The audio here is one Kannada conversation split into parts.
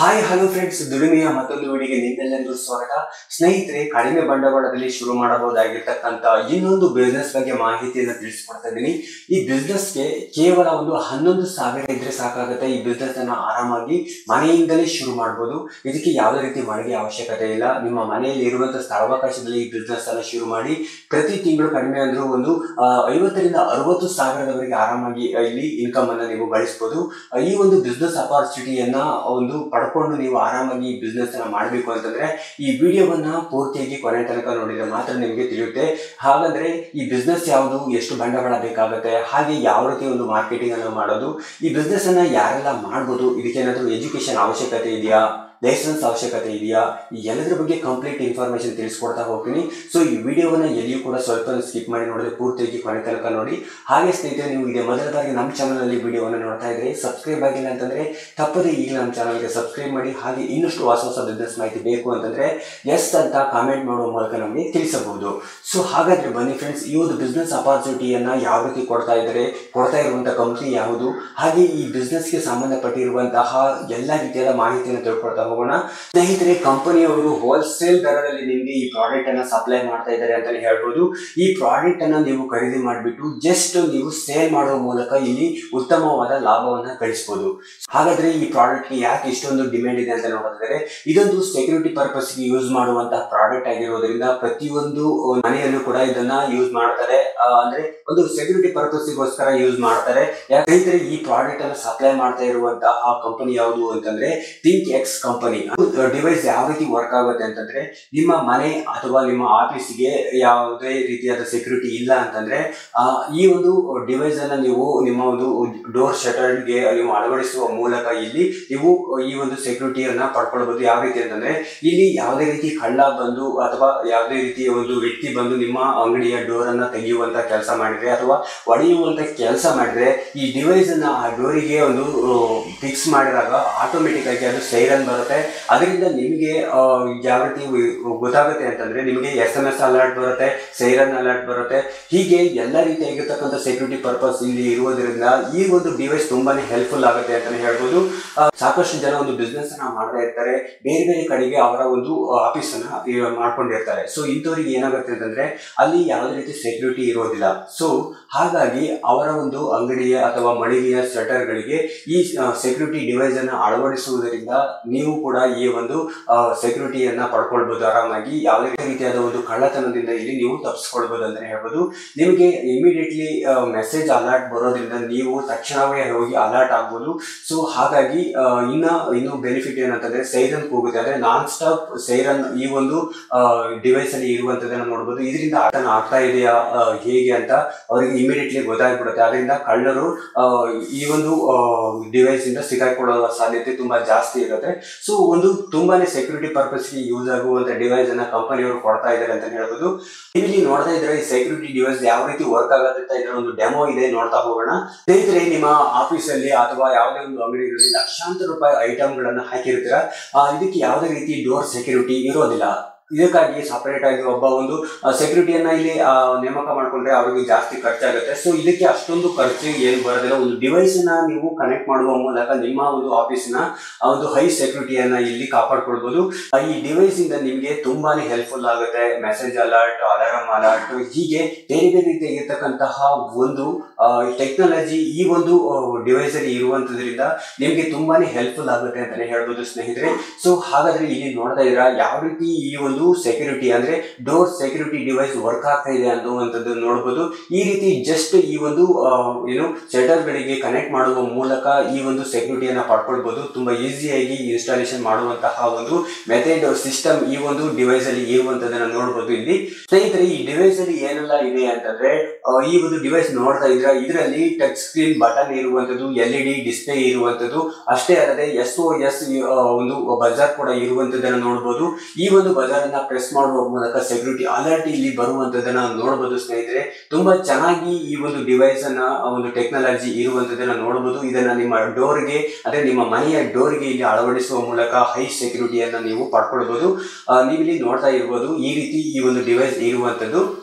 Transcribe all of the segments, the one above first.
ಹಾಯ್ ಹಲೋ ಫ್ರೆಂಡ್ಸ್ ದುಡಿಮೆಯ ಮತ್ತೊಂದು ವಿಡಿಯೋಗೆ ನಿಮ್ಮೆಲ್ಲರಿಗೂ ಸ್ವಾಗತ ಸ್ನೇಹಿತರೆ ಕಡಿಮೆ ಬಂಡವಾಳದಲ್ಲಿ ಶುರು ಮಾಡಬಹುದಾಗಿರ್ತಕ್ಕಂಥ ಇನ್ನೊಂದು ಬಿಸ್ನೆಸ್ ಬಗ್ಗೆ ಮಾಹಿತಿಯನ್ನು ತಿಳಿಸ್ಕೊಡ್ತಾ ಇದ್ದೀನಿ ಈ ಬಿಸ್ನೆಸ್ಗೆ ಕೇವಲ ಒಂದು ಹನ್ನೊಂದು ಸಾವಿರ ಇದ್ರೆ ಸಾಕಾಗುತ್ತೆ ಈ ಬಿಸ್ನೆಸ್ ಅನ್ನ ಆರಾಮಾಗಿ ಮನೆಯಿಂದಲೇ ಶುರು ಮಾಡಬಹುದು ಇದಕ್ಕೆ ಯಾವುದೇ ರೀತಿ ಮಳಿಗೆ ಅವಶ್ಯಕತೆ ಇಲ್ಲ ನಿಮ್ಮ ಮನೆಯಲ್ಲಿ ಇರುವಂತಹ ಸ್ಥಳಾವಕಾಶದಲ್ಲಿ ಈ ಬಿಸ್ನೆಸ್ ಅನ್ನ ಶುರು ಮಾಡಿ ಪ್ರತಿ ತಿಂಗಳು ಕಡಿಮೆ ಅಂದ್ರೂ ಒಂದು ಆ, ಐವತ್ತರಿಂದ ಅರವತ್ತು ಸಾವಿರದವರೆಗೆ ಆರಾಮಾಗಿ ಆ, ಇಲ್ಲಿ ಇನ್ಕಮ್ ಅನ್ನ ನೀವು ಗಳಿಸಬಹುದು ಈ ಒಂದು ಬಿಸ್ನೆಸ್ ಅಪಾರ್ಚುನಿಟಿಯನ್ನ ಒಂದು ಪಡ್ಕೊಂಡು ನೀವು ಆರಾಮಾಗಿ ಈ ಬಿಸ್ನೆಸ್ ಅನ್ನ ಮಾಡಬೇಕು ಅಂತಂದ್ರೆ ಈ ವಿಡಿಯೋವನ್ನ ಪೂರ್ತಿಯಾಗಿ ಕೊನೆ ತನಕ ನೋಡಿದ್ರೆ ಮಾತ್ರ ನಿಮಗೆ ತಿಳಿಯುತ್ತೆ ಹಾಗಂದ್ರೆ ಈ ಬಿಸ್ನೆಸ್ ಯಾವುದು ಎಷ್ಟು ಬಂಡವಾಳ ಬೇಕಾಗುತ್ತೆ ಹಾಗೆ ಯಾವ ರೀತಿ ಒಂದು ಮಾರ್ಕೆಟಿಂಗ್ ಅನ್ನು ಮಾಡೋದು ಈ ಬಿಸ್ನೆಸ್ ಅನ್ನ ಯಾರೆಲ್ಲ ಮಾಡ್ಬೋದು ಇದಕ್ಕೇನಾದ್ರೂ ಎಜುಕೇಶನ್ ಅವಶ್ಯಕತೆ ಇದೆಯಾ ಲೈಸೆನ್ಸ್ ಅವಶ್ಯಕತೆ ಇದೆಯಾ ಈ ಎಲ್ಲದ್ರ ಬಗ್ಗೆ ಕಂಪ್ಲೀಟ್ ಇನ್ಫಾರ್ಮೇಶನ್ ತಿಳಿಸ್ಕೊಡ್ತಾ ಹೋಗ್ತೀನಿ ಸೊ ಈ ವಿಡಿಯೋವನ್ನ ಎಲ್ಲಿಯೂ ಕೂಡ ಸ್ವಲ್ಪ ಸ್ಕಿಪ್ ಮಾಡಿ ನೋಡಿದ್ರೆ ಪೂರ್ತಿಯಾಗಿ ಕೊನೆ ತನಕ ನೋಡಿ ಹಾಗೆ ಸ್ನೇಹಿತರೆ ನೀವು ಇದೇ ಮೊದಲ ಬಾರಿಗೆ ನಮ್ಮ ಚಾನಲಲ್ಲಿ ವಿಡಿಯೋವನ್ನು ನೋಡ್ತಾ ಇದ್ರೆ ಸಬ್ಸ್ಕ್ರೈಬ್ ಆಗಿಲ್ಲ ಅಂತಂದ್ರೆ ತಪ್ಪದೇ ಈಗಲೇ ನಮ್ಮ ಚಾನಲ್ಗೆ ಸಬ್ಸ್ಕ್ರೈಬ್ ಮಾಡಿ ಹಾಗೆ ಇನ್ನಷ್ಟು ಹೊಸ ಹೊಸ ಬಿಸ್ನೆಸ್ ಮಾಹಿತಿ ಬೇಕು ಅಂತಂದ್ರೆ ಎಸ್ ಅಂತ ಕಾಮೆಂಟ್ ಮಾಡುವ ಮೂಲಕ ನಮಗೆ ತಿಳಿಸಬಹುದು ಸೊ ಹಾಗಾದ್ರೆ ಬನ್ನಿ ಫ್ರೆಂಡ್ಸ್ ಈ ಒಂದು ಬಿಸ್ನೆಸ್ ಅಪಾರ್ಚುನಿಟಿಯನ್ನ ಯಾವ ರೀತಿ ಕೊಡ್ತಾ ಇದ್ದಾರೆ ಕೊಡ್ತಾ ಇರುವಂತಹ ಕಂಪ್ನಿ ಯಾವುದು ಹಾಗೆ ಈ ಬಿಸ್ನೆಸ್ಗೆ ಸಂಬಂಧಪಟ್ಟಿರುವಂತಹ ಎಲ್ಲ ರೀತಿಯಾದ ಮಾಹಿತಿಯನ್ನು ತಿಳ್ಕೊಳ್ತಾ ಹೋಗೋಣ ಸ್ನೇಹಿತರೆ ಕಂಪನಿಯವರು ಹೋಲ್ಸೇಲ್ ದರದಲ್ಲಿ ನಿಮಗೆ ಈ ಪ್ರಾಡಕ್ಟ್ ಅನ್ನ ಸಪ್ಲೈ ಮಾಡ್ತಾ ಇದ್ದಾರೆ ಅಂತಾನೆ ಹೇಳ್ಬೋದು ಈ ಪ್ರಾಡಕ್ಟ್ ಅನ್ನ ನೀವು ಖರೀದಿ ಮಾಡಿಬಿಟ್ಟು ಜಸ್ಟ್ ನೀವು ಸೇಲ್ ಮಾಡುವ ಮೂಲಕ ಇಲ್ಲಿ ಉತ್ತಮವಾದ ಲಾಭವನ್ನ ಗಳಿಸಬಹುದು ಹಾಗಾದ್ರೆ ಈ ಪ್ರಾಡಕ್ಟ್ ಗೆ ಯಾಕೆ ಇಷ್ಟೊಂದು ಡಿಮ್ಯಾಂಡ್ ಇದೆ ಅಂತ ನೋಡಿದ್ರೆ ಇದೊಂದು ಸೆಕ್ಯೂರಿಟಿ ಪರ್ಪಸ್ ಗೆ ಯೂಸ್ ಮಾಡುವಂತಹ ಪ್ರಾಡಕ್ಟ್ ಆಗಿರೋದ್ರಿಂದ ಪ್ರತಿಯೊಂದು ಮನೆಯಲ್ಲೂ ಕೂಡ ಇದನ್ನ ಯೂಸ್ ಮಾಡ್ತಾರೆ ಆ, ಅಂದ್ರೆ ಒಂದು ಸೆಕ್ಯೂರಿಟಿ ಪರ್ಪಸ್ ಗೋಸ್ಕರ ಯೂಸ್ ಮಾಡ್ತಾರೆ ಯಾಕಂದ್ರೆ ಈ ಪ್ರಾಡಕ್ಟ್ ಅನ್ನು ಸಪ್ಲೈ ಮಾಡ್ತಾ ಇರುವಂತಹ ಕಂಪನಿ ಯಾವುದು ಅಂತಂದ್ರೆ ಥಿಂಕ್ ಎಕ್ಸ್ ಕಂಪನಿ ಡಿವೈಸ್ ಯಾವ ರೀತಿ ವರ್ಕ್ ಆಗುತ್ತೆ ಅಂತಂದ್ರೆ ನಿಮ್ಮ ಮನೆ ಅಥವಾ ನಿಮ್ಮ ಆಫೀಸ್ಗೆ ಯಾವುದೇ ರೀತಿಯಾದ ಸೆಕ್ಯೂರಿಟಿ ಇಲ್ಲ ಅಂತಂದ್ರೆ ಆ, ಈ ಒಂದು ಡಿವೈಸ್ ಅನ್ನ ನೀವು ನಿಮ್ಮ ಒಂದು ಡೋರ್ ಶಟರ್ಗೆ ನೀವು ಅಳವಡಿಸುವ ಮೂಲಕ ಇಲ್ಲಿ ನೀವು ಈ ಒಂದು ಸೆಕ್ಯೂರಿಟಿಯನ್ನ ಪಡ್ಕೊಳ್ಬಹುದು ಯಾವ ರೀತಿ ಅಂತಂದ್ರೆ ಇಲ್ಲಿ ಯಾವುದೇ ರೀತಿ ಕಳ್ಳ ಬಂದು ಅಥವಾ ಯಾವುದೇ ರೀತಿಯ ಒಂದು ವ್ಯಕ್ತಿ ಬಂದು ನಿಮ್ಮ ಅಂಗಡಿಯ ಡೋರ್ ಅನ್ನ ತೆಗೆಯುವಂತ ಕೆಲಸ ಮಾಡಿದ್ರೆ ಅಥವಾ ಒಡೆಯುವಂತ ಕೆಲಸ ಮಾಡಿದ್ರೆ ಈ ಡಿವೈಸ್ ಅನ್ನ ಆ ಡೋರಿಗೆ ಒಂದು ಫಿಕ್ಸ್ ಮಾಡಿದಾಗ ಆಟೋಮೆಟಿಕ್ ಆಗಿ ಅದು ಸೈರನ್ ಬರುತ್ತೆ ಅದರಿಂದ ನಿಮಗೆ ಆ, ಯಾವ ರೀತಿ ವಿ- ಗೊತ್ತಾಗುತ್ತೆ ಅಂತಂದ್ರೆ ನಿಮಗೆ ಎಸ್ ಎಂ ಎಸ್ ಅಲರ್ಟ್ ಬರುತ್ತೆ ಸೈರನ್ ಅಲರ್ಟ್ ಬರುತ್ತೆ ಹೀಗೆ ಎಲ್ಲ ರೀತಿಯಾಗಿರ್ತಕ್ಕಂಥ ಸೆಕ್ಯೂರಿಟಿ ಪರ್ಪಸ್ ಇಲ್ಲಿ ಇರುವುದರಿಂದ ಈ ಒಂದು ಡಿವೈಸ್ ತುಂಬಾನೇ ಹೆಲ್ಪ್ಫುಲ್ ಆಗುತ್ತೆ ಅಂತಾನೆ ಹೇಳ್ಬೋದು ಆ, ಸಾಕಷ್ಟು ಜನ ಒಂದು ಬಿಸ್ನೆಸ್ ಅನ್ನ ಮಾಡ್ತಾ ಇರ್ತಾರೆ ಬೇರೆ ಬೇರೆ ಕಡೆಗೆ ಅವರ ಒಂದು ಆಫೀಸ್ ಅನ್ನ ಈ ಮಾಡ್ಕೊಂಡಿರ್ತಾರೆ ಸೊ ಇಂಥವ್ರಿಗೆ ಏನಾಗುತ್ತೆ ಅಂತಂದ್ರೆ ಅಲ್ಲಿ ಯಾವುದೇ ರೀತಿ ಸೆಕ್ಯೂರಿಟಿ ಇರೋದಿಲ್ಲ ಸೊ ಹಾಗಾಗಿ ಅವರ ಒಂದು ಅಂಗಡಿಯ ಅಥವಾ ಮಳಿಗೆಯ ಶಟರ್ಗಳಿಗೆ ಈ ಸೆಕ್ಯೂರಿಟಿ ಡಿವೈಸ್ ಅನ್ನ ಅಳವಡಿಸುವುದರಿಂದ ನೀವು ಕೂಡ ಈ ಒಂದು ಸೆಕ್ಯೂರಿಟಿಯನ್ನ ಪಡ್ಕೊಳ್ಬಹುದು ಆರಾಮಾಗಿ ಯಾವುದೇ ರೀತಿಯಾದ ಒಂದು ಕಳ್ಳತನದಿಂದ ಇಲ್ಲಿ ನೀವು ತಪ್ಪಿಸ್ಕೊಳ್ಬಹುದು ಅಂತಾನೆ ಹೇಳ್ಬೋದು ನಿಮಗೆ ಇಮಿಡಿಯೇಟ್ಲಿ ಮೆಸೇಜ್ ಅಲರ್ಟ್ ಬರೋದ್ರಿಂದ ನೀವು ತಕ್ಷಣವೇ ಹೋಗಿ ಅಲರ್ಟ್ ಆಗ್ಬೋದು ಸೊ ಹಾಗಾಗಿ ಆ, ಇನ್ನ ಇನ್ನು ಬೆನಿಫಿಟ್ ಏನಂತಂದ್ರೆ ಸೈರನ್ ಕೂಗುತ್ತೆ ಅಂದ್ರೆ ನಾನ್ ಸ್ಟಾಪ್ ಸೈರನ್ ಈ ಒಂದು ಡಿವೈಸ್ ಅಲ್ಲಿ ಇರುವಂತದನ್ನ ನೋಡಬಹುದು ಇದರಿಂದ ಆಟನ ಆಗ್ತಾ ಇದೆಯಾ ಆ, ಹೇಗೆ ಅಂತ ಅವರಿಗೆ ಇಮಿಡಿಯೇಟ್ಲಿ ಗೊತ್ತಾಗ್ಬಿಡುತ್ತೆ ಅದರಿಂದ ಕಳ್ಳರು ಆ, ಈ ಒಂದು ಡಿವೈಸ್ ಇಂದ ಸಿಕ್ಕಾಕೊಳ್ಳುವ ಸಾಧ್ಯತೆ ತುಂಬಾ ಜಾಸ್ತಿ ಇರುತ್ತೆ ಸೊ ಒಂದು ತುಂಬಾನೇ ಸೆಕ್ಯೂರಿಟಿ ಪರ್ಪಸ್ ಗೆ ಯೂಸ್ ಆಗುವಂತ ಡಿವೈಸ್ ಅನ್ನ ಕಂಪನಿಯವರು ಕೊಡ್ತಾ ಇದ್ದಾರೆ ಅಂತ ಹೇಳ್ಬೋದು ಇಲ್ಲಿ ನೋಡ್ತಾ ಇದ್ರೆ ಈ ಸೆಕ್ಯೂರಿಟಿ ಡಿವೈಸ್ ಯಾವ ರೀತಿ ವರ್ಕ್ ಆಗುತ್ತೆ ಅಂತ ಇದರ ಒಂದು ಡೆಮೋ ಇದೆ ನೋಡ್ತಾ ಹೋಗೋಣ ಸ್ನೇಹಿತರೆ ನಿಮ್ಮ ಆಫೀಸ್ ಅಲ್ಲಿ ಅಥವಾ ಯಾವುದೇ ಒಂದು ಅಂಗಡಿಗಳಲ್ಲಿ ಲಕ್ಷಾಂತರ ರೂಪಾಯಿ ಐಟಮ್ ಗಳನ್ನ ಹಾಕಿರ್ತೀರ ಆ, ಇದಕ್ಕೆ ಯಾವುದೇ ರೀತಿ ಡೋರ್ ಸೆಕ್ಯೂರಿಟಿ ಇರೋದಿಲ್ಲ ಇದಕ್ಕಾಗಿ ಸಪರೇಟ್ ಆಗಿ ಒಬ್ಬ ಒಂದು ಸೆಕ್ಯೂರಿಟಿಯನ್ನ ಇಲ್ಲಿ ಆ, ನೇಮಕ ಮಾಡ್ಕೊಂಡ್ರೆ ಅವರಿಗೆ ಜಾಸ್ತಿ ಖರ್ಚಾಗುತ್ತೆ ಸೊ ಇದಕ್ಕೆ ಅಷ್ಟೊಂದು ಖರ್ಚು ಏನು ಬರೋದಿಲ್ಲ ಒಂದು ಡಿವೈಸ್ ನ ನೀವು ಕನೆಕ್ಟ್ ಮಾಡುವ ಮೂಲಕ ನಿಮ್ಮ ಒಂದು ಆಫೀಸ್ನ ಒಂದು ಹೈ ಸೆಕ್ಯೂರಿಟಿಯನ್ನ ಇಲ್ಲಿ ಕಾಪಾಡ್ಕೊಳ್ಬಹುದು ಆ, ಈ ಡಿವೈಸ್ ಇಂದ ನಿಮಗೆ ತುಂಬಾನೇ ಹೆಲ್ಪ್ಫುಲ್ ಆಗುತ್ತೆ ಮೆಸೇಜ್ ಅಲರ್ಟ್ ಅಲಾರಂ ಅಲರ್ಟ್ ಹೀಗೆ ಬೇರೆ ಬೇರೆ ರೀತಿಯಾಗಿರ್ತಕ್ಕಂತಹ ಒಂದು ಟೆಕ್ನಾಲಜಿ ಈ ಒಂದು ಡಿವೈಸ್ ಅಲ್ಲಿ ಇರುವಂತದ್ರಿಂದ ನಿಮಗೆ ತುಂಬಾನೇ ಹೆಲ್ಪ್ಫುಲ್ ಆಗುತ್ತೆ ಅಂತಾನೆ ಹೇಳ್ಬೋದು ಸ್ನೇಹಿತರೆ ಸೊ ಹಾಗಾದ್ರೆ ಇಲ್ಲಿ ನೋಡ್ತಾ ಇದ್ರ ಯಾವ ರೀತಿ ಈ ಒಂದು ಸೆಕ್ಯೂರಿಟಿ ಅಂದ್ರೆ ಡೋರ್ ಸೆಕ್ಯೂರಿಟಿ ಡಿವೈಸ್ ವರ್ಕ್ ಆಗ್ತಾ ಇದೆ ಅನ್ನುವಂಥದ್ದು ನೋಡ್ಬೋದು ಈ ರೀತಿ ಜಸ್ಟ್ ಈ ಒಂದು ಆ, ಏನು ಶಟರ್ ಗಳಿಗೆ ಕನೆಕ್ಟ್ ಮಾಡುವ ಮೂಲಕ ಈ ಒಂದು ಸೆಕ್ಯೂರಿಟಿಯನ್ನ ಪಡ್ಕೊಳ್ಬಹುದು ತುಂಬಾ ಈಸಿಯಾಗಿ ಇನ್ಸ್ಟಾಲೇಷನ್ ಮಾಡುವಂತಹ ಒಂದು ಮೆಥಡ್ ಸಿಸ್ಟಮ್ ಈ ಒಂದು ಡಿವೈಸ್ ಅಲ್ಲಿ ಇರುವಂತದನ್ನ ನೋಡ್ಬೋದು ಇಲ್ಲಿ ಸ್ನೇಹಿತರೆ ಈ ಡಿವೈಸ್ ಅಲ್ಲಿ ಏನೆಲ್ಲ ಇದೆ ಅಂತಂದ್ರೆ ಆ, ಈ ಒಂದು ಡಿವೈಸ್ ನೋಡ್ತಾ ಇದ್ರ ಇದರಲ್ಲಿ ಟಚ್ ಸ್ಕ್ರೀನ್ ಬಟನ್ ಇರುವಂತದ್ದು ಎಲ್ ಇ ಡಿ ಡಿಸ್ಪ್ಲೇ ಇರುವಂತದ್ದು ಅಷ್ಟೇ ಅಲ್ಲದೆ ಎಸ್ ಓ ಎಸ್ ಒಂದು ಬಜಾರ್ ಕೂಡ ಇರುವಂತದನ್ನ ನೋಡಬಹುದು ಈ ಒಂದು ಬಜಾರ್ ಅನ್ನ ಪ್ರೆಸ್ ಮಾಡುವ ಮೂಲಕ ಸೆಕ್ಯೂರಿಟಿ ಅಲರ್ಟ್ ಇಲ್ಲಿ ಬರುವಂತದನ್ನ ನೋಡಬಹುದು ಸ್ನೇಹಿತರೆ ತುಂಬಾ ಚೆನ್ನಾಗಿ ಈ ಒಂದು ಡಿವೈಸ್ ಅನ್ನ ಆ ಒಂದು ಟೆಕ್ನಾಲಜಿ ಇರುವಂತದನ್ನ ನೋಡಬಹುದು ಇದನ್ನ ನಿಮ್ಮ ಡೋರ್ಗೆ ಅಂದ್ರೆ ನಿಮ್ಮ ಮನೆಯ ಡೋರ್ಗೆ ಇಲ್ಲಿ ಅಳವಡಿಸುವ ಮೂಲಕ ಹೈ ಸೆಕ್ಯೂರಿಟಿಯನ್ನ ನೀವು ಪಡ್ಕೊಳ್ಬಹುದು ಆ, ನೀವಿಲ್ಲಿ ನೋಡ್ತಾ ಇರ್ಬೋದು ಈ ರೀತಿ ಈ ಒಂದು ಡಿವೈಸ್ ಇರುವಂತದ್ದು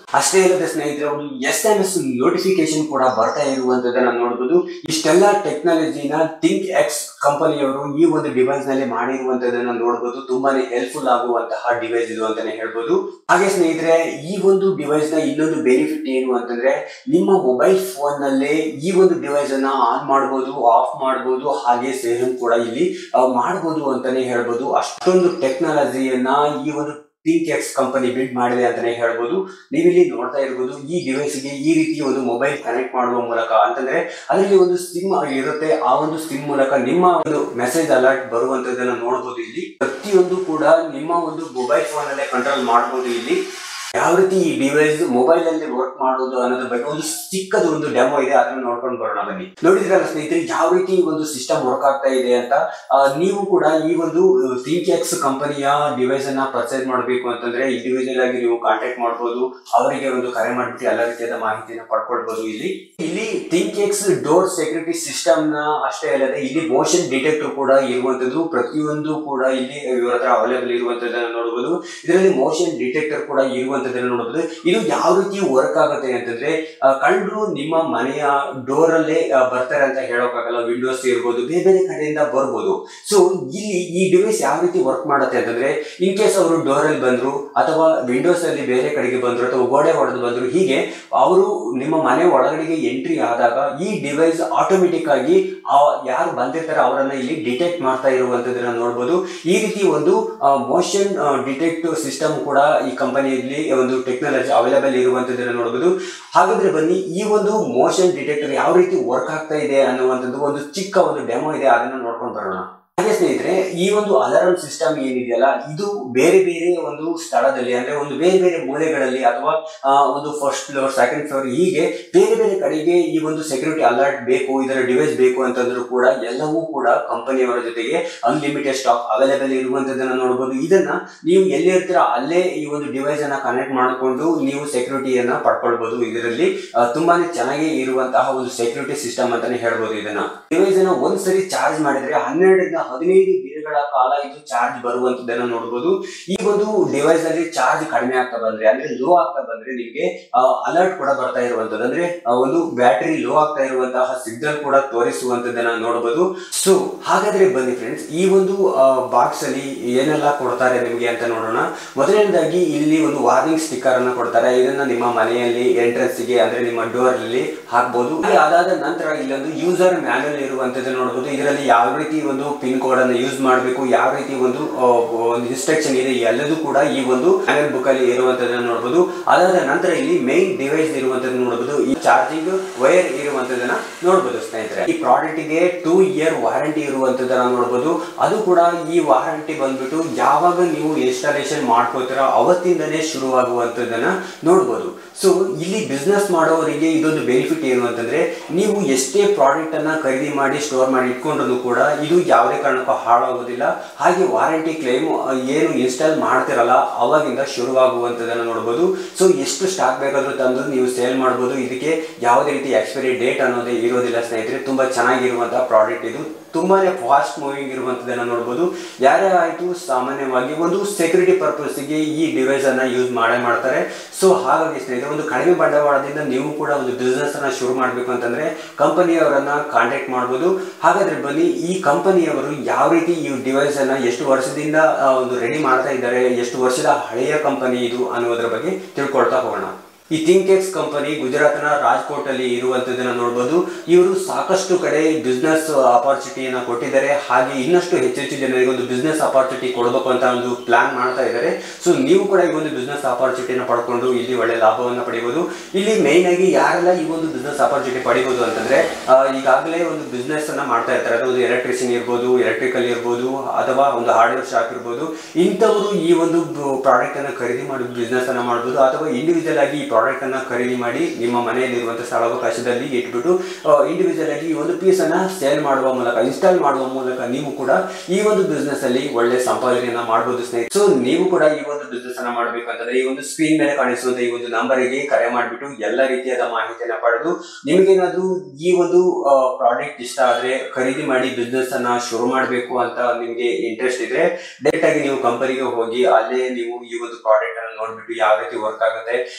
ಅಷ್ಟೇ ಇಲ್ಲದೆ ಸ್ನೇಹಿತರೆ ಒಂದು ಎಸ್ ಎಂ ಎಸ್ ನೋಟಿಫಿಕೇಶನ್ ಕೂಡ ಬರ್ತಾ ಇರುವಂತದನ್ನ ನೋಡಬಹುದು ಇಷ್ಟೆಲ್ಲ ಟೆಕ್ನಾಲಜಿನ ಥಿಂಕ್ ಎಕ್ಸ್ ಕಂಪನಿಯವರು ಈ ಒಂದು ಡಿವೈಸ್ ನಲ್ಲಿ ಮಾಡಿರುವಂತದನ್ನ ನೋಡಬಹುದು ತುಂಬಾನೇ ಹೆಲ್ಪ್ಫುಲ್ ಆಗುವಂತಹ ಡಿವೈಸ್ ಇದು ಅಂತಾನೆ ಹೇಳ್ಬೋದು ಹಾಗೆ ಸ್ನೇಹಿತರೆ ಈ ಒಂದು ಡಿವೈಸ್ ನ ಇನ್ನೊಂದು ಬೆನಿಫಿಟ್ ಏನು ಅಂತಂದ್ರೆ ನಿಮ್ಮ ಮೊಬೈಲ್ ಫೋನ್ ನಲ್ಲೇ ಈ ಒಂದು ಡಿವೈಸ್ ಅನ್ನ ಆನ್ ಮಾಡಬಹುದು ಆಫ್ ಮಾಡಬಹುದು ಹಾಗೆ ಸೇಮ್ ಕೂಡ ಇಲ್ಲಿ ಆ, ಮಾಡಬಹುದು ಅಂತಾನೆ ಹೇಳ್ಬೋದು ಅಷ್ಟೊಂದು ಟೆಕ್ನಾಲಜಿಯನ್ನ ಈ ಒಂದು ಥಿಂಕ್ ಎಕ್ಸ್ ಕಂಪನಿ ಬಿಲ್ಡ್ ಮಾಡಿದೆ ಅಂತಾನೆ ಹೇಳ್ಬೋದು ನೀವಿಲ್ಲಿ ನೋಡ್ತಾ ಇರ್ಬೋದು ಈ ಡಿವೈಸ್ ಗೆ ಈ ರೀತಿ ಒಂದು ಮೊಬೈಲ್ ಕನೆಕ್ಟ್ ಮಾಡುವ ಮೂಲಕ ಅಂತಂದ್ರೆ ಅದರಲ್ಲಿ ಒಂದು ಸಿಮ್ ಇರುತ್ತೆ ಆ ಒಂದು ಸಿಮ್ ಮೂಲಕ ನಿಮ್ಮ ಒಂದು ಮೆಸೇಜ್ ಅಲರ್ಟ್ ಬರುವಂತದನ್ನ ನೋಡಬಹುದು ಇಲ್ಲಿ ಪ್ರತಿಯೊಂದು ಕೂಡ ನಿಮ್ಮ ಒಂದು ಮೊಬೈಲ್ ಫೋನ್ ಅಲ್ಲೇ ಕಂಟ್ರೋಲ್ ಮಾಡಬಹುದು ಇಲ್ಲಿ ಯಾವ ರೀತಿ ಈ ಡಿವೈಸ್ ಮೊಬೈಲ್ ಅಲ್ಲಿ ವರ್ಕ್ ಮಾಡೋದು ಅನ್ನೋದ್ರ ಬಗ್ಗೆ ಒಂದು ಚಿಕ್ಕದ ಒಂದು ಡೆಮೋ ಇದೆ ಅದನ್ನ ನೋಡ್ಕೊಂಡು ಬರೋಣ ಬನ್ನಿ ನೋಡಿದ್ರಲ್ಲ ಸ್ನೇಹಿತರೆ ಯಾವ ರೀತಿ ಈ ಒಂದು ಸಿಸ್ಟಮ್ ವರ್ಕ್ ಆಗ್ತಾ ಇದೆ ಅಂತ ಆ, ನೀವು ಕೂಡ ಈ ಒಂದು ಥಿಂಕ್ ಎಕ್ಸ್ ಕಂಪನಿಯ ಡಿವೈಸ್ ಅನ್ನ ಪರ್ಚೇಸ್ ಮಾಡಬೇಕು ಅಂತಂದ್ರೆ ಇಂಡಿವಿಜುವಲ್ ಆಗಿ ನೀವು ಕಾಂಟ್ಯಾಕ್ಟ್ ಮಾಡಬಹುದು ಅವರಿಗೆ ಒಂದು ಕರೆ ಮಾಡಿಬಿಟ್ಟು ಎಲ್ಲ ರೀತಿಯಾದ ಮಾಹಿತಿಯನ್ನು ಪಡ್ಕೊಳ್ಬಹುದು ಇಲ್ಲಿ ಇಲ್ಲಿ Think X door security system ನ ಅಷ್ಟೇ ಅಲ್ಲದೆ ಇಲ್ಲಿ ಮೋಷನ್ ಡಿಟೆಕ್ಟರ್ ಕೂಡ ಇರುವಂತದ್ದು ಪ್ರತಿಯೊಂದು ಕೂಡ ಇಲ್ಲಿ ಇವರ ಹತ್ರ ಅವೈಲೇಬಲ್ ಇರುವಂತದ್ದನ್ನ ನೋಡಬಹುದು ಇದರಲ್ಲಿ ಮೋಷನ್ ಡಿಟೆಕ್ಟರ್ ಕೂಡ ಇರುವಂತದ್ದನ್ನ ನೋಡಬಹುದು ಇದು ಯಾವ ರೀತಿ ವರ್ಕ್ ಆಗುತ್ತೆ ಅಂತಂದ್ರೆ ಕಳ್ಳರು ನಿಮ್ಮ ಮನೆಯ ಡೋರ್ ಅಲ್ಲೇ ಆ, ಬರ್ತಾರೆ ಅಂತ ಹೇಳೋಕ್ಕಾಗಲ್ಲ ವಿಂಡೋಸ್ ಇರ್ಬೋದು ಬೇರೆ ಬೇರೆ ಕಡೆಯಿಂದ ಬರ್ಬೋದು ಸೊ ಇಲ್ಲಿ ಈ ಡಿವೈಸ್ ಯಾವ ರೀತಿ ವರ್ಕ್ ಮಾಡುತ್ತೆ ಅಂತಂದ್ರೆ ಇನ್ ಕೇಸ್ ಅವರು ಡೋರ್ ಅಲ್ಲಿ ಬಂದ್ರು ಅಥವಾ ವಿಂಡೋಸ್ ಅಲ್ಲಿ ಬೇರೆ ಕಡೆಗೆ ಬಂದ್ರು ಅಥವಾ ಗೋಡೆ ಹೊಡೆದು ಬಂದ್ರು ಹೀಗೆ ಅವರು ನಿಮ್ಮ ಮನೆ ಒಳಗಡೆಗೆ ಎಂಟ್ರಿ ಆದಾಗ ಈ ಡಿವೈಸ್ ಆಟೋಮೆಟಿಕ್ ಆಗಿ ಆ ಯಾರು ಬಂದಿರ್ತಾರೆ ಅವರನ್ನ ಇಲ್ಲಿ ಡಿಟೆಕ್ಟ್ ಮಾಡ್ತಾ ಇರುವಂತದನ್ನ ನೋಡಬಹುದು ಈ ರೀತಿ ಒಂದು ಮೋಷನ್ ಡಿಟೆಕ್ಟ್ ಸಿಸ್ಟಮ್ ಕೂಡ ಈ ಕಂಪನಿಯಲ್ಲಿ ಒಂದು ಟೆಕ್ನಾಲಜಿ ಅವೈಲೇಬಲ್ ಇರುವಂತದನ್ನ ನೋಡಬಹುದು ಹಾಗಾದ್ರೆ ಬನ್ನಿ ಈ ಒಂದು ಮೋಷನ್ ಡಿಟೆಕ್ಟರ್ ಯಾವ ರೀತಿ ವರ್ಕ್ ಆಗ್ತಾ ಇದೆ ಅನ್ನುವಂಥದ್ದು ಒಂದು ಚಿಕ್ಕ ಒಂದು ಡೆಮೋ ಇದೆ ಅದನ್ನ ನೋಡ್ಕೊಂಡು ಬರೋಣ ಹಾಗೆ ಸ್ನೇಹಿತರೆ ಈ ಒಂದು ಅಲಾರಾಮ್ ಸಿಸ್ಟಮ್ ಏನಿದೆಯಲ್ಲ ಇದು ಬೇರೆ ಬೇರೆ ಒಂದು ಸ್ಥಳದಲ್ಲಿ ಅಂದ್ರೆ ಒಂದು ಬೇರೆ ಬೇರೆ ಮೂಲೆಗಳಲ್ಲಿ ಅಥವಾ ಆ, ಒಂದು ಫಸ್ಟ್ ಫ್ಲೋರ್ ಸೆಕೆಂಡ್ ಫ್ಲೋರ್ ಹೀಗೆ ಬೇರೆ ಬೇರೆ ಕಡೆಗೆ ಈ ಒಂದು ಸೆಕ್ಯೂರಿಟಿ ಅಲರ್ಟ್ ಬೇಕು ಇದರ ಡಿವೈಸ್ ಬೇಕು ಅಂತಂದ್ರೂ ಕೂಡ ಎಲ್ಲವೂ ಕೂಡ ಕಂಪನಿಯವರ ಜೊತೆಗೆ ಅನ್ಲಿಮಿಟೆಡ್ ಸ್ಟಾಕ್ ಅವೈಲೇಬಲ್ ಇರುವಂತದನ್ನ ನೋಡಬಹುದು ಇದನ್ನ ನೀವು ಎಲ್ಲಿ ಇರ್ತೀರಾ ಅಲ್ಲೇ ಈ ಒಂದು ಡಿವೈಸ್ ಅನ್ನ ಕನೆಕ್ಟ್ ಮಾಡಿಕೊಂಡು ನೀವು ಸೆಕ್ಯೂರಿಟಿಯನ್ನ ಪಡ್ಕೊಳ್ಬಹುದು ಇದರಲ್ಲಿ ಆ, ತುಂಬಾನೇ ಚೆನ್ನಾಗಿ ಇರುವಂತಹ ಒಂದು ಸೆಕ್ಯೂರಿಟಿ ಸಿಸ್ಟಮ್ ಅಂತಾನೆ ಹೇಳ್ಬೋದು ಇದನ್ನ ಡಿವೈಸ್ ಅನ್ನ ಒಂದ್ಸರಿ ಚಾರ್ಜ್ ಮಾಡಿದ್ರೆ ಹನ್ನೆರಡರಿಂದ ಹದಿನೈದು ದಿನಗಳ ಕಾಲ ಇದು ಚಾರ್ಜ್ ಬರುವಂತದನ್ನ ನೋಡಬಹುದು ಈ ಒಂದು ಡಿವೈಸ್ ಅಲ್ಲಿ ಚಾರ್ಜ್ ಕಡಿಮೆ ಆಗ್ತಾ ಬಂದ್ರೆ ಅಂದ್ರೆ ಲೋ ಆಗ್ತಾ ಬಂದ್ರೆ ನಿಮಗೆ ಅಲರ್ಟ್ ಕೂಡ ಬರ್ತಾ ಇರುವಂತದ್ದು ಅಂದ್ರೆ ಆ, ಒಂದು ಬ್ಯಾಟರಿ ಲೋ ಆಗ್ತಾ ಇರುವಂತಹ ಸಿಗ್ನಲ್ ಕೂಡ ತೋರಿಸುವಂತದನ್ನ ನೋಡಬಹುದು ಸೊ ಹಾಗಾದ್ರೆ ಬನ್ನಿ ಫ್ರೆಂಡ್ಸ್ ಈ ಒಂದು ಬಾಕ್ಸ್ ಅಲ್ಲಿ ಏನೆಲ್ಲ ಕೊಡ್ತಾರೆ ನಿಮಗೆ ಅಂತ ನೋಡೋಣ ಮೊದಲನೇದಾಗಿ ಇಲ್ಲಿ ಒಂದು ವಾರ್ನಿಂಗ್ ಸ್ಟಿಕ್ಕರ್ ಅನ್ನ ಕೊಡ್ತಾರೆ ಇದನ್ನ ನಿಮ್ಮ ಮನೆಯಲ್ಲಿ ಎಂಟ್ರೆನ್ಸ್ ಗೆ ಅಂದ್ರೆ ನಿಮ್ಮ ಡೋರ್ ಅಲ್ಲಿ ಹಾಕ್ಬಹುದು ಹಾಗೆ ಅದಾದ ನಂತರ ಇಲ್ಲೊಂದು ಯೂಸರ್ ಮ್ಯಾನುವಲ್ ಇರುವಂತದ್ದು ನೋಡಬಹುದು ಇದರಲ್ಲಿ ಯಾವ ರೀತಿ ಒಂದು ಪಿನ್ ಕೋಡ್ ಅನ್ನು ಯೂಸ್ ಮಾಡಬೇಕು ಯಾವ ರೀತಿ ಒಂದು ಆ, ಒಂದು ಇನ್ಸ್ಟ್ರಕ್ಷನ್ ಇದೆ ಎಲ್ಲದೂ ಕೂಡ ಈ ಒಂದು ಮ್ಯಾನುವಲ್ ಬುಕ್ ಅಲ್ಲಿ ಇರುವಂತದನ್ನ ನೋಡಬಹುದು ಅದಾದ ನಂತರ ಇಲ್ಲಿ ಮೈನ್ ಡಿವೈಸ್ ಇರುವಂತದ್ದು ನೋಡಬಹುದು ಈ ಚಾರ್ಜಿಂಗ್ ವೈರ್ ಇರುವಂತದನ್ನ ನೋಡಬಹುದು ಸ್ನೇಹಿತರೆ ಈ ಪ್ರಾಡಕ್ಟ್ ಗೆ ಟೂ ಇಯರ್ ವಾರಂಟಿ ಇರುವಂತದನ್ನ ನೋಡಬಹುದು ಅದು ಕೂಡ ಈ ವಾರಂಟಿ ಬಂದ್ಬಿಟ್ಟು ಯಾವಾಗ ನೀವು ಇನ್ಸ್ಟಾಲೇಷನ್ ಮಾಡ್ಕೋತೀರಾ ಅವತ್ತಿಂದನೇ ಶುರುವಾಗುವಂತದನ್ನ ನೋಡಬಹುದು ಸೊ ಇಲ್ಲಿ ಬಿಸ್ನೆಸ್ ಮಾಡೋರಿಗೆ ಇದೊಂದು ಬೆನಿಫಿಟ್ ಏನು ಅಂತಂದ್ರೆ ನೀವು ಎಷ್ಟೇ ಪ್ರಾಡಕ್ಟ್ ಅನ್ನ ಖರೀದಿ ಮಾಡಿ ಸ್ಟೋರ್ ಮಾಡಿ ಇಟ್ಕೊಂಡ್ರು ಕೂಡ ಇದು ಯಾವುದೇ ಕಾರಣಕ್ಕೂ ಹಾಳಾಗೋದಿಲ್ಲ ಹಾಗೆ ವಾರಂಟಿ ಕ್ಲೈಮ್ ಏನು ಇನ್ಸ್ಟಾಲ್ ಮಾಡ್ತಿರಲ್ಲ ಅವಾಗಿಂದ ಶುರುವಾಗುವಂತದನ್ನ ನೋಡಬಹುದು ಸೊ ಎಷ್ಟು ಸ್ಟಾಕ್ ಬೇಕಾದ್ರೂ ತಂದು ನೀವು ಸೇಲ್ ಮಾಡಬಹುದು ಇದಕ್ಕೆ ಯಾವುದೇ ರೀತಿ ಎಕ್ಸ್ಪೈರಿ ಡೇಟ್ ಅನ್ನೋದೇ ಇರೋದಿಲ್ಲ ಸ್ನೇಹಿತರೆ ತುಂಬಾ ಚೆನ್ನಾಗಿರುವಂತಹ ಪ್ರಾಡಕ್ಟ್ ಇದು ತುಂಬಾನೇ ಫಾಸ್ಟ್ ಮೂವಿಂಗ್ ಇರುವಂತದನ್ನ ನೋಡಬಹುದು ಯಾರೇ ಆಯ್ತು ಸಾಮಾನ್ಯವಾಗಿ ಒಂದು ಸೆಕ್ಯೂರಿಟಿ ಪರ್ಪಸ್ಗೆ ಈ ಡಿವೈಸ್ ಅನ್ನ ಯೂಸ್ ಮಾಡೇ ಮಾಡ್ತಾರೆ ಸೊ ಹಾಗಾಗಿ ಸ್ನೇಹಿತರೆ ಒಂದು ಕಡಿಮೆ ಬಂಡವಾಳದಿಂದ ನೀವು ಕೂಡ ಒಂದು ಬಿಸ್ನೆಸ್ ಅನ್ನ ಶುರು ಮಾಡಬೇಕು ಅಂತಂದ್ರೆ ಕಂಪನಿಯವರನ್ನ ಕಾಂಟ್ಯಾಕ್ಟ್ ಮಾಡಬಹುದು ಹಾಗಾದ್ರೆ ಬನ್ನಿ ಈ ಕಂಪನಿಯವರು ಯಾವ ರೀತಿ ಈ ಡಿವೈಸ್ ಅನ್ನ ಎಷ್ಟು ವರ್ಷದಿಂದ ಆ, ಒಂದು ರೆಡಿ ಮಾಡ್ತಾ ಇದ್ದಾರೆ ಎಷ್ಟು ವರ್ಷದ ಹಳೆಯ ಕಂಪನಿ ಇದು ಅನ್ನೋದ್ರ ಬಗ್ಗೆ ತಿಳ್ಕೊಳ್ತಾ ಹೋಗೋಣ ಈ ಥಿಂಕೆಕ್ಸ್ ಕಂಪನಿ ಗುಜರಾತ್ನ ರಾಜ್ಕೋಟ್ ಅಲ್ಲಿ ಇರುವಂತದನ್ನ ನೋಡಬಹುದು ಇವರು ಸಾಕಷ್ಟು ಕಡೆ ಬಿಸ್ನೆಸ್ ಅಪಾರ್ಚುನಿಟಿಯನ್ನ ಕೊಟ್ಟಿದ್ದಾರೆ ಹಾಗೆ ಇನ್ನಷ್ಟು ಹೆಚ್ಚೆಚ್ಚು ಜನರಿಗೆ ಒಂದು ಬಿಸ್ನೆಸ್ ಅಪಾರ್ಚುನಿಟಿ ಕೊಡಬೇಕು ಅಂತ ಒಂದು ಪ್ಲಾನ್ ಮಾಡ್ತಾ ಇದ್ದಾರೆ ಸೊ ನೀವು ಕೂಡ ಈ ಒಂದು ಬಿಸ್ನೆಸ್ ಅಪಾರ್ಚುನಿಟಿನ ಪಡ್ಕೊಂಡು ಇಲ್ಲಿ ಒಳ್ಳೆ ಲಾಭವನ್ನ ಪಡಿಬಹುದು ಇಲ್ಲಿ ಮೇನ್ ಆಗಿ ಯಾರೆಲ್ಲ ಈ ಒಂದು ಬಿಸ್ನೆಸ್ ಅಪಾರ್ಚುನಿಟಿ ಪಡಿಬಹುದು ಅಂತಂದ್ರೆ ಆ, ಈಗಾಗಲೇ ಒಂದು ಬಿಸ್ನೆಸ್ ಅನ್ನ ಮಾಡ್ತಾ ಇರ್ತಾರೆ ಅದು ಒಂದು ಎಲೆಕ್ಟ್ರಿಷಿಯನ್ ಇರ್ಬೋದು ಎಲೆಕ್ಟ್ರಿಕಲ್ ಇರ್ಬೋದು ಅಥವಾ ಒಂದು ಹಾರ್ಡ್ವೇರ್ ಶಾಪ್ ಇರ್ಬೋದು ಇಂಥವರು ಈ ಒಂದು ಪ್ರಾಡಕ್ಟ್ ಅನ್ನ ಖರೀದಿ ಮಾಡಿ ಬಿಸ್ನೆಸ್ ಅನ್ನ ಮಾಡಬಹುದು ಅಥವಾ ಇಂಡಿವಿಜುವಲ್ ಆಗಿ ಈ ಪ್ರಾಡಕ್ಟ್ ಅನ್ನ ಖರೀದಿ ಮಾಡಿ ನಿಮ್ಮ ಮನೆಯಲ್ಲಿರುವಂತಹ ಸ್ಥಳಾವಕಾಶದಲ್ಲಿ ಇಟ್ಬಿಟ್ಟು ಇಂಡಿವಿಜುವಲ್ ಆಗಿ ಈ ಒಂದು ಪೀಸ್ ಅನ್ನ ಸೇಲ್ ಮಾಡುವ ಮೂಲಕ ಇನ್ಸ್ಟಾಲ್ ಮಾಡುವ ಮೂಲಕ ನೀವು ಕೂಡ ಈ ಒಂದು ಬಿಸ್ನೆಸ್ ಅಲ್ಲಿ ಒಳ್ಳೆ ಸಂಪಾದನೆಯನ್ನ ಮಾಡಬಹುದು ಸ್ನೇಹಿತರೆ ಸೊ ನೀವು ಕೂಡ ಈ ಒಂದು ಬಿಸ್ನೆಸ್ ಅನ್ನ ಮಾಡಬೇಕಂತಂದ್ರೆ ಈ ಒಂದು ಸ್ಕ್ರೀನ್ ಮೇಲೆ ಕಾಣಿಸುವಂತ ಈ ಒಂದು ನಂಬರ್ಗೆ ಕರೆ ಮಾಡಿಬಿಟ್ಟು ಎಲ್ಲ ರೀತಿಯಾದ ಮಾಹಿತಿಯನ್ನ ಪಡೆದು ನಿಮಗೇನಾದ್ರೂ ಈ ಒಂದು ಪ್ರಾಡಕ್ಟ್ ಇಷ್ಟ ಆದ್ರೆ ಖರೀದಿ ಮಾಡಿ ಬಿಸ್ನೆಸ್ ಅನ್ನ ಶುರು ಮಾಡಬೇಕು ಅಂತ ನಿಮ್ಗೆ ಇಂಟ್ರೆಸ್ಟ್ ಇದ್ರೆ ಡೈರೆಕ್ಟ್ ಆಗಿ ನೀವು ಕಂಪನಿಗೆ ಹೋಗಿ ಅಲ್ಲೇ ನೀವು ಈ ಒಂದು ಪ್ರಾಡಕ್ಟ್ ಅನ್ನ ನೋಡ್ಬಿಟ್ಟು ಯಾವ ರೀತಿ ವರ್ಕ್ ಆಗುತ್ತೆ ಯಾವ ರೀತಿ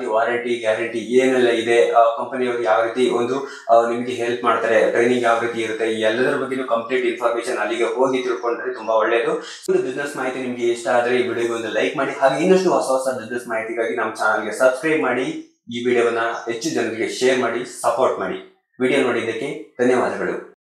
ವಾರಂಟಿ ಗ್ಯಾರಂಟಿ ಏನೆಲ್ಲ ಇದೆ ಕಂಪನಿಯವರು ಯಾವ ರೀತಿ ಒಂದು ಆ, ನಿಮ್ಗೆ ಹೆಲ್ಪ್ ಮಾಡ್ತಾರೆ ಟ್ರೈನಿಂಗ್ ಯಾವ ರೀತಿ ಇರುತ್ತೆ ಈ ಎಲ್ಲದರ ಬಗ್ಗೆ ಕಂಪ್ಲೀಟ್ ಇನ್ಫಾರ್ಮೇಶನ್ ಅಲ್ಲಿಗೆ ಹೋಗಿ ತಿಳ್ಕೊಂಡ್ರೆ ತುಂಬಾ ಒಳ್ಳೆಯದು ಒಂದು ಬಿಸ್ನೆಸ್ ಮಾಹಿತಿ ನಿಮ್ಗೆ ಇಷ್ಟ ಆದ್ರೆ ಈ ವಿಡಿಯೋಗೆ ಒಂದು ಲೈಕ್ ಮಾಡಿ ಹಾಗೆ ಇನ್ನಷ್ಟು ಹೊಸ ಹೊಸ ಬಿಸ್ನೆಸ್ ಮಾಹಿತಿಗಾಗಿ ನಮ್ಮ ಚಾನಲ್ಗೆ ಸಬ್ಸ್ಕ್ರೈಬ್ ಮಾಡಿ ಈ ವಿಡಿಯೋವನ್ನ ಹೆಚ್ಚು ಜನರಿಗೆ ಶೇರ್ ಮಾಡಿ ಸಪೋರ್ಟ್ ಮಾಡಿ ವಿಡಿಯೋ ನೋಡಿದ್ದಕ್ಕೆ ಧನ್ಯವಾದಗಳು